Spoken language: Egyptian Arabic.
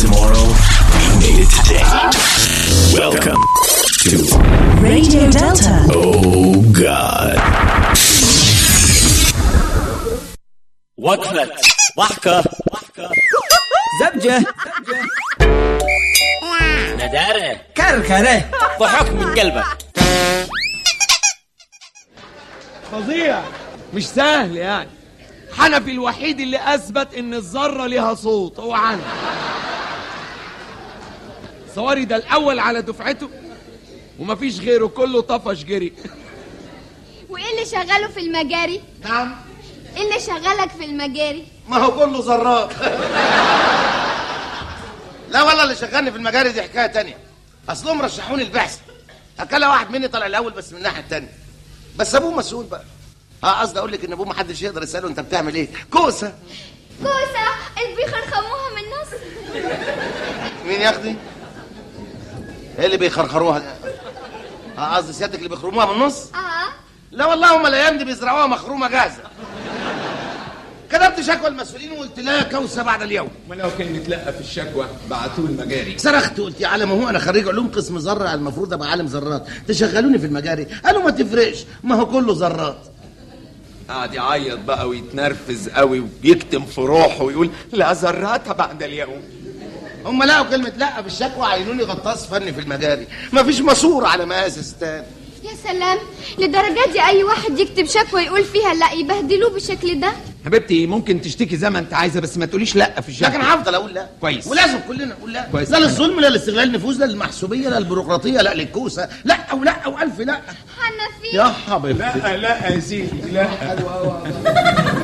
tomorrow, we made it today. Welcome to Radio Delta. Oh God. وقفة ضحكة زبجة ندارة كركرة ضحك من قلبك فظيع مش سهل يعني حنفي الوحيد اللي اثبت ان الذره ليها صوت هو حنفي صواري ده الاول على دفعته ومفيش غيره كله طفش جري وايه اللي شغاله في المجاري نعم ايه اللي شغلك في المجاري ما هو كله ذرات لا والله اللي شغلني في المجاري دي حكايه تانية اصلهم رشحوني البعثه اكلها واحد مني طلع الاول بس من الناحيه التانية بس ابوه مسؤول بقى اه قصدي اقول لك ان ابوه محدش يقدر يساله انت بتعمل ايه كوسه كوسه البيخر خموها من النص مين ياخدي ايه اللي بيخرخروها ده؟ اه قصدي سيادتك اللي بيخرموها من النص اه لا والله هم الايام دي بيزرعوها مخرومه جاهزه كتبت شكوى المسؤولين وقلت لا كوسه بعد اليوم ما لو كان متلقى في الشكوى بعتوه المجاري صرخت قلت يا عالم هو انا خريج علوم قسم ذره المفروض ابقى عالم ذرات تشغلوني في المجاري قالوا ما تفرقش ما هو كله ذرات قعد يعيط بقى ويتنرفز قوي ويكتم في روحه ويقول لا ذراتها بعد اليوم هم لقوا كلمه لا في الشكوى عينوني غطاس فني في المجاري ما فيش ماسوره على مقاس استان يا سلام لدرجة دي اي واحد يكتب شكوى يقول فيها لا يبهدلوه بالشكل ده حبيبتي ممكن تشتكي زي ما انت عايزه بس ما تقوليش لا في الشكوى لكن هفضل اقول لا كويس. ولازم كلنا نقول لا كويس. لا للظلم لا لاستغلال النفوذ لا للمحسوبيه لا للبيروقراطيه لا للكوسه لا ولا والف لا حنفي يا حبيبتي لا لا يا سيدي لا